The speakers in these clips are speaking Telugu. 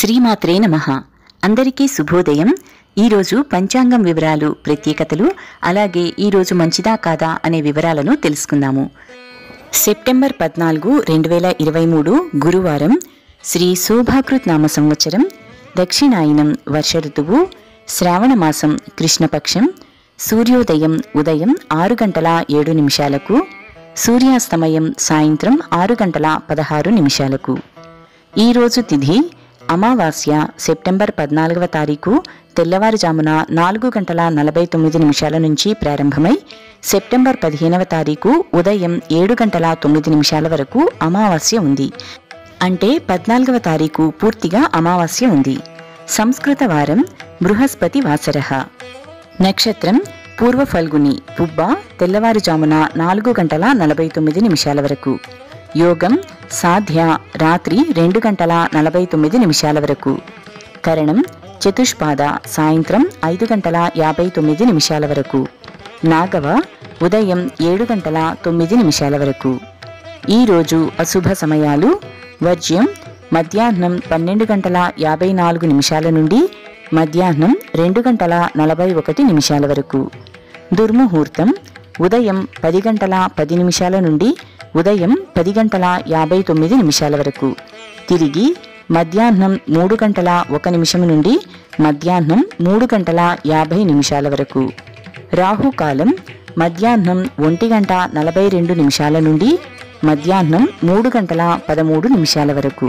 శ్రీమాత్రే నమ అందరికీ శుభోదయం ఈరోజు పంచాంగం వివరాలు ప్రత్యేకతలు అలాగే ఈరోజు మంచిదా కాదా అనే వివరాలను తెలుసుకుందాము సెప్టెంబర్ పద్నాలుగు రెండు వేల ఇరవై మూడు గురువారం శ్రీ శోభాకృత్ నామ సంవత్సరం దక్షిణాయనం వర్ష ఋతువు శ్రావణ మాసం కృష్ణపక్షం సూర్యోదయం ఉదయం ఆరు గంటల ఏడు నిమిషాలకు సూర్యాస్తమయం సాయంత్రం ఆరు గంటల పదహారు నిమిషాలకు ఈరోజు తిథి అమావాస్య సెప్టెంబర్ పద్నాలుగవ తారీఖు తెల్లవారుజామున నాలుగు గంటల నలభై తొమ్మిది నిమిషాల నుంచి ప్రారంభమై సెప్టెంబర్ పదిహేనవ తారీఖు ఉదయం ఏడు గంటల తొమ్మిది నిమిషాల వరకు అమావాస్య ఉంది అంటే పద్నాలుగవ తారీఖు పూర్తిగా అమావాస్య ఉంది సంస్కృత వారం బృహస్పతి వాసరః నక్షత్రం పూర్వ ఫల్గుని పుబ్బ తెల్లవారుజామున నాలుగు గంటల నలభై తొమ్మిది నిమిషాల వరకు యోగం సాధ్య రాత్రి రెండు గంటల నలభై తొమ్మిది నిమిషాల వరకు కరణం చతుష్పాద సాయంత్రం ఐదు గంటల యాభై తొమ్మిది నిమిషాల వరకు నాగవ ఉదయం ఏడు గంటల తొమ్మిది నిమిషాల వరకు ఈరోజు అశుభ సమయాలు వర్జ్యం మధ్యాహ్నం పన్నెండు గంటల యాభై నాలుగు నిమిషాల నుండి మధ్యాహ్నం రెండు గంటల నలభై ఒకటి నిమిషాల వరకు దుర్ముహూర్తం ఉదయం పది గంటల పది నిమిషాల నుండి ఉదయం పది గంటల యాభై తొమ్మిది నిమిషాల వరకు తిరిగి మధ్యాహ్నం మూడు గంటల ఒక నిమిషం నుండి మధ్యాహ్నం మూడు గంటల యాభై నిమిషాల వరకు రాహుకాలం మధ్యాహ్నం ఒంటి గంట నలభై రెండు నిమిషాల నుండి మధ్యాహ్నం మూడు గంటల పదమూడు నిమిషాల వరకు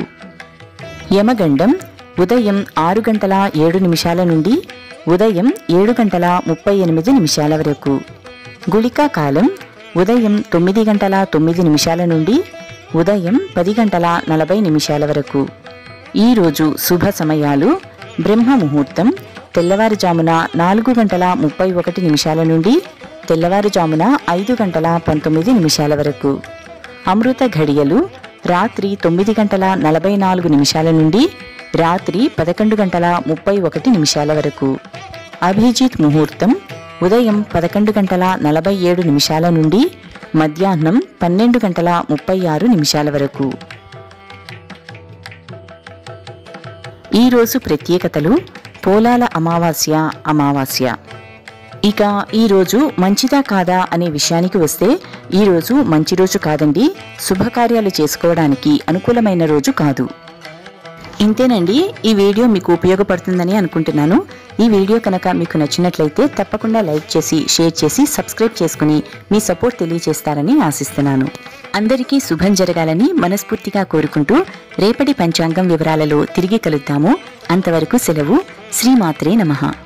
యమగండం ఉదయం ఆరు గంటల ఏడు నిమిషాల నుండి ఉదయం ఏడు గంటల ముప్పై ఎనిమిది నిమిషాల వరకు గుళికా కాలం ఉదయం తొమ్మిది గంటల తొమ్మిది నిమిషాల నుండి ఉదయం పది గంటల నలభై నిమిషాల వరకు ఈరోజు శుభ సమయాలు బ్రహ్మ ముహూర్తం తెల్లవారుజామున నాలుగు గంటల ముప్పై ఒకటి నిమిషాల నుండి తెల్లవారుజామున ఐదు గంటల పంతొమ్మిది నిమిషాల వరకు అమృత ఘడియలు రాత్రి తొమ్మిది గంటల నలభై నాలుగు నిమిషాల నుండి రాత్రి పదకొండు గంటల ముప్పై ఒకటి నిమిషాల వరకు అభిజిత్ ముహూర్తం ఉదయం పదకొండు గంటల నలభై ఏడు నిమిషాల నుండి మధ్యాహ్నం పన్నెండు గంటల ముప్పై ఆరు నిమిషాల వరకు ఈరోజు ప్రత్యేకతలు పోలాల అమావాస్య అమావాస్య ఇక ఈరోజు మంచిదా కాదా అనే విషయానికి వస్తే ఈరోజు మంచి రోజు కాదండి శుభకార్యాలు చేసుకోవడానికి అనుకూలమైన రోజు కాదు ఇంతేనండి ఈ వీడియో మీకు ఉపయోగపడుతుందని అనుకుంటున్నాను ఈ వీడియో కనుక మీకు నచ్చినట్లయితే తప్పకుండా లైక్ చేసి షేర్ చేసి సబ్స్క్రైబ్ చేసుకుని మీ సపోర్ట్ తెలియజేస్తారని ఆశిస్తున్నాను అందరికీ శుభం జరగాలని మనస్ఫూర్తిగా కోరుకుంటూ రేపటి పంచాంగం వివరాలలో తిరిగి కలుద్దాము అంతవరకు సెలవు శ్రీమాత్రే నమః